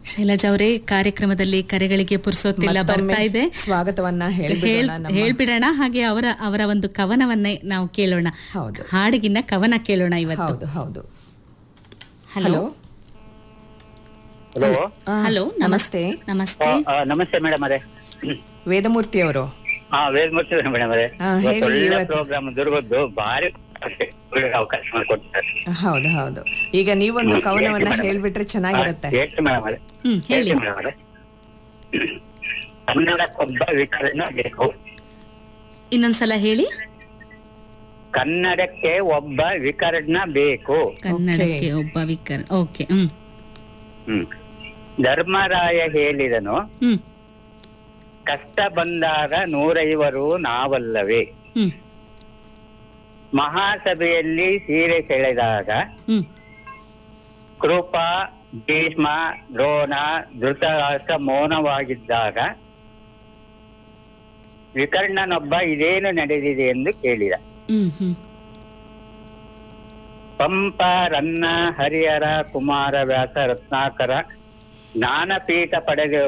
ಶೈಲಜಾ ಅವರೇ ಕಾರ್ಯಕ್ರಮದಲ್ಲಿ ಕರೆಗಳಿಗೆ ಪುರ್ಸೊತ್ತಿಲ್ಲ ಮತ್ತೊಮ್ಮೆ ಬರ್ತಾ ಇದೆ ಸ್ವಾಗತವನ್ನ ಹೇಳ್- ಹೇಳ್ಬಿಡೋಣ ನಮ್ಮ ಹೇಳ್ಬಿಡೋಣ ಹಾಗೆ ಅವರ ಅವರ ಒಂದು ಕವನವನ್ನೇ ನಾವು ಕೇಳೋಣ ಹೌದು. ಹಾಡಿಗಿನ್ನ ಕವನ ಕೇಳೋಣ ಇವತ್ತು ಹೌದು ಹೌದು ಹಲೋ ಹಲೋ ಆ, ಹಲೋ ನಮಸ್ತೆ ನಮಸ್ತೆ ನಮಸ್ತೆ ಮೇಡಮ್ ಅವರೇ ವೇದಮೂರ್ತಿ ಅವರು ಹಾ ವೇದಮೂರ್ತಿ ಮೇಡಮ್ ಅವರೇ ಹಾ, ಹೇಳಿ ಇವತ್ತು ಒಳ್ಳೆ ಇವತ್ತು. ಪ್ರೋಗ್ರಾಮ್ ದುರ್ಗದ್ದು ಭಾರಿ ಒಳ್ಳೆ ಅವಕಾಶ ಮಾಡಿಕೊಡ್ತಾರೆ ಹೌದು ಹೌದು ಈಗ ನೀವೊಂದು ಕವನವನ್ನ ಹೇಳ್ಬಿಟ್ರೆ ಚೆನ್ನಾಗಿರುತ್ತೆ ಎಷ್ಟು ಮೇಡಮ್ ಅವರೇ ಹ್ಮ್ ಹೇಳಿ ಹೇಳ್ತೀನಿ ಮೇಡಮ್ ಅವರೇ ಕನ್ನಡಕ್ಕೊಬ್ಬ ವಿಕರಣ ಬೇಕು ಇನ್ನೊಂದ್ಸಲ ಹೇಳಿ ಕನ್ನಡಕ್ಕೆ ಒಬ್ಬ ವಿಕರಣ ಬೇಕು ಕನ್ನಡಕ್ಕೆ ಒಬ್ಬ ವಿಕರ್ ಓಕೆ ಹ್ಮ್ ಹ್ಮ್ ಧರ್ಮರಾಯ ಹೇಳಿದನು ಹ್ಮ್ ಕಷ್ಟ ಬಂದಾಗ ನೂರೈವರು ನಾವಲ್ಲವೇ ಹ್ಮ್ ಮಹಾಸಭೆಯಲ್ಲಿ ಸೀರೆ ಸೆಳೆದಾಗ ಹ್ಮ್ ಕೃಪ ಭೀಷ್ಮ ದ್ರೋಣ ಧೃತರಾಷ್ಟ್ರ ಮೌನವಾಗಿದ್ದಾಗ ವಿಕರ್ಣನೊಬ್ಬ ಇದೇನು ನಡೆದಿದೆ ಎಂದು ಕೇಳಿದ ಹ್ಮ್ ಹ್ಮ್ ಪಂಪ ರನ್ನ ಹರಿಹರ ಕುಮಾರ ವ್ಯಾಸ ರತ್ನಾಕರ ಜ್ಞಾನಪೀಠ ಪಡೆದ